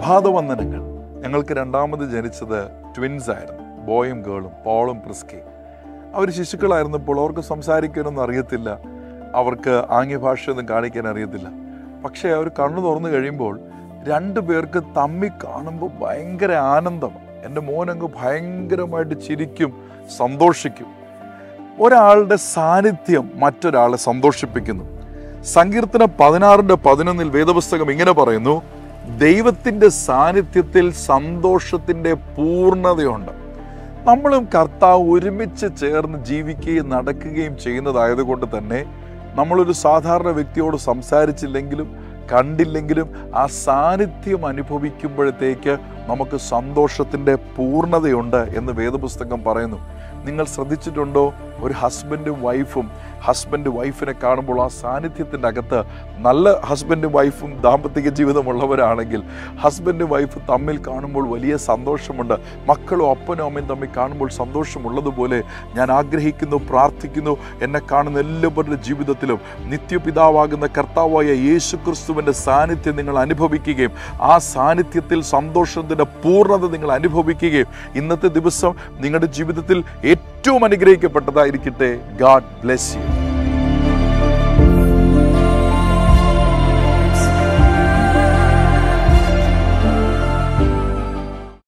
പ്രഭാത വന്ദനങ്ങൾ ഞങ്ങൾക്ക് രണ്ടാമത് ജനിച്ചത് ട്വിൻസ് ആയിരുന്നു ബോയും ഗേളും പോളും പ്രിസ്കയും അവർ ശിശുക്കളായിരുന്നപ്പോൾ അവർക്ക് സംസാരിക്കാനൊന്നും അറിയത്തില്ല അവർക്ക് ആംഗ്യഭാഷയൊന്നും കാണിക്കാൻ അറിയത്തില്ല പക്ഷേ അവർ കണ്ണു തുറന്നു കഴിയുമ്പോൾ രണ്ടു പേർക്ക് തമ്മിൽ കാണുമ്പോൾ ഭയങ്കര ആനന്ദം എൻ്റെ മോനങ്ങ് ഭയങ്കരമായിട്ട് ചിരിക്കും സന്തോഷിക്കും ഒരാളുടെ സാന്നിധ്യം മറ്റൊരാളെ സന്തോഷിപ്പിക്കുന്നു സങ്കീർത്തന പതിനാറിന്റെ പതിനൊന്നിൽ വേദപുസ്തകം ഇങ്ങനെ പറയുന്നു ദൈവത്തിന്റെ സാന്നിധ്യത്തിൽ സന്തോഷത്തിന്റെ പൂർണ്ണതയുണ്ട് നമ്മളും കർത്താവ് ഒരുമിച്ച് ചേർന്ന് ജീവിക്കുകയും നടക്കുകയും ചെയ്യുന്നതായതുകൊണ്ട് തന്നെ നമ്മളൊരു സാധാരണ വ്യക്തിയോട് സംസാരിച്ചില്ലെങ്കിലും കണ്ടില്ലെങ്കിലും ആ സാന്നിധ്യം അനുഭവിക്കുമ്പോഴത്തേക്ക് നമുക്ക് സന്തോഷത്തിൻ്റെ പൂർണ്ണതയുണ്ട് എന്ന് വേദപുസ്തകം പറയുന്നു നിങ്ങൾ ശ്രദ്ധിച്ചിട്ടുണ്ടോ ഒരു ഹസ്ബൻഡും വൈഫും ഹസ്ബൻഡ് വൈഫിനെ കാണുമ്പോൾ ആ സാന്നിധ്യത്തിൻ്റെ അകത്ത് നല്ല ഹസ്ബൻഡും വൈഫും ദാമ്പത്തിക ജീവിതമുള്ളവരാണെങ്കിൽ ഹസ്ബൻഡും വൈഫ് തമ്മിൽ കാണുമ്പോൾ വലിയ സന്തോഷമുണ്ട് മക്കളും അപ്പനും അമ്മയും തമ്മിൽ കാണുമ്പോൾ സന്തോഷമുള്ളതുപോലെ ഞാൻ ആഗ്രഹിക്കുന്നു പ്രാർത്ഥിക്കുന്നു എന്നെ കാണുന്ന എല്ലാവരുടെ ജീവിതത്തിലും നിത്യപിതാവാകുന്ന കർത്താവായ യേശു ക്രിസ്തുവിൻ്റെ സാന്നിധ്യം നിങ്ങൾ അനുഭവിക്കുകയും ആ സാന്നിധ്യത്തിൽ സന്തോഷത്തിൻ്റെ പൂർണ്ണത നിങ്ങൾ അനുഭവിക്കുകയും ഇന്നത്തെ ദിവസം നിങ്ങളുടെ ജീവിതത്തിൽ ഏറ്റവും അനുഗ്രഹിക്കപ്പെട്ടതായിരിക്കട്ടെ ഗാഡ് ബ്ലെസ് യു